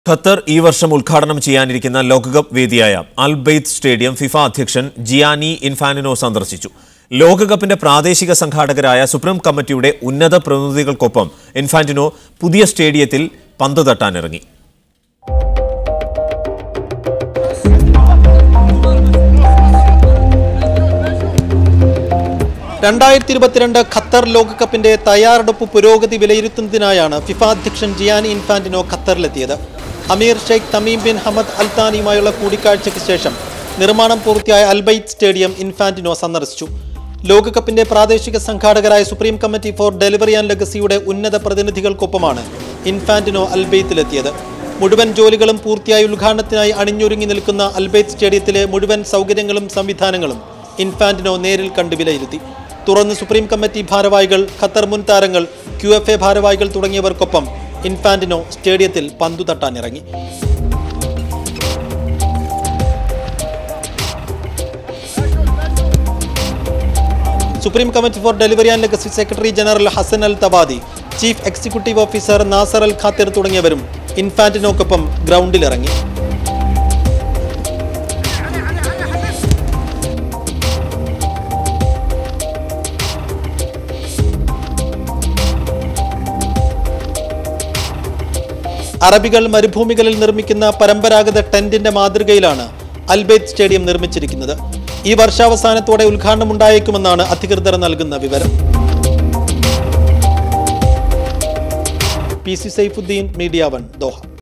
Qatar ഈ വർഷം ഉദ്ഘാടനം ചെയ്യാനിരിക്കുന്ന ലോകകപ്പ് വേദിയായ അൽബെയ്ത്ത് സ്റ്റേഡിയം ഫിഫ അധ്യക്ഷൻ ജിയാനി ഇൻഫാനിനോ സന്ദർശിച്ചു ലോകകപ്പിന്റെ പ്രാദേശിക സംഘാടകരായ സുപ്രീം കമ്മിറ്റിയുടെ ഉന്നത പ്രതിനിധികൾക്കൊപ്പം ഇൻഫാന്റിനോ പുതിയ സ്റ്റേഡിയത്തിൽ പന്ത് തട്ടാനിറങ്ങി രണ്ടായിരത്തി ഇരുപത്തിരണ്ട് ഖത്തർ ലോകകപ്പിന്റെ തയ്യാറെടുപ്പ് പുരോഗതി വിലയിരുത്തുന്നതിനായാണ് ഫിഫ അധ്യക്ഷൻ ജിയാനി ഇൻഫാന്റിനോ ഖത്തറിലെത്തിയത് emir Sheikh Tamim bin Hamad അൽത്താനിയുമായുള്ള കൂടിക്കാഴ്ചയ്ക്ക് ശേഷം നിർമ്മാണം പൂർത്തിയായ അൽബൈത്ത് സ്റ്റേഡിയം ഇൻഫാന്റിനോ സന്ദർശിച്ചു ലോകകപ്പിന്റെ പ്രാദേശിക സംഘാടകരായ supreme committee for delivery and ലെഗസിയുടെ ഉന്നത പ്രതിനിധികൾക്കൊപ്പമാണ് ഇൻഫാന്റിനോ അൽബെയ്ത്തിലെത്തിയത് മുഴുവൻ ജോലികളും പൂർത്തിയായി ഉദ്ഘാടനത്തിനായി അണിഞ്ഞൊരുങ്ങി നിൽക്കുന്ന അൽബെയ്ത്ത് സ്റ്റേഡിയത്തിലെ മുഴുവൻ സൗകര്യങ്ങളും സംവിധാനങ്ങളും ഇൻഫാന്റിനോ നേരിൽ കണ്ട് വിലയിരുത്തി തുറന്ന് സുപ്രീം കമ്മിറ്റി ഭാരവാഹികൾ ഖത്തർ മുൻ താരങ്ങൾ ക്യു എഫ് എ ഭാരവാഹികൾ തുടങ്ങിയവർക്കൊപ്പം ഇൻഫാന്റിനോ സ്റ്റേഡിയത്തിൽ പന്തു തട്ടാനിറങ്ങി supreme committee for delivery and legacy secretary general Hassan Al Thawadi chief executive officer Nasser Al Khater തുടങ്ങിയവരും ഇൻഫാന്റിനോക്കൊപ്പം ഗ്രൗണ്ടിലിറങ്ങി അറബികൾ മരുഭൂമികളിൽ നിർമ്മിക്കുന്ന പരമ്പരാഗത ടെന്റിന്റെ മാതൃകയിലാണ് അൽബെയ്ത്ത് സ്റ്റേഡിയം നിർമ്മിച്ചിരിക്കുന്നത് ഈ വർഷാവസാനത്തോടെ ഉദ്ഘാടനം ഉണ്ടായേക്കുമെന്നാണ് അധികൃതർ നൽകുന്ന വിവരം P C Saifuddin media one Doha